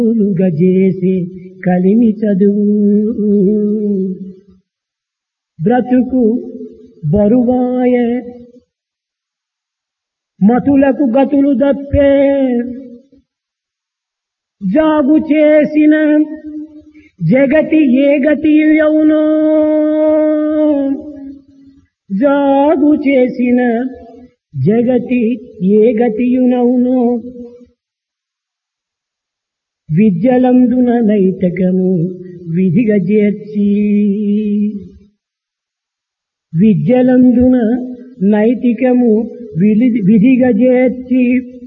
చేసి కలిమి చదువు బ్రతుకు బరువాయ మతులకు గతులు దప్పే జాగు చేసిన జగతి ఏ గతి అవునో జాగు చేసిన జగతి ఏ గతియునవునో విద్యలందున నైతకము విధిగా చేర్చి విద్యలందున నైతికము విధిగా చేర్చి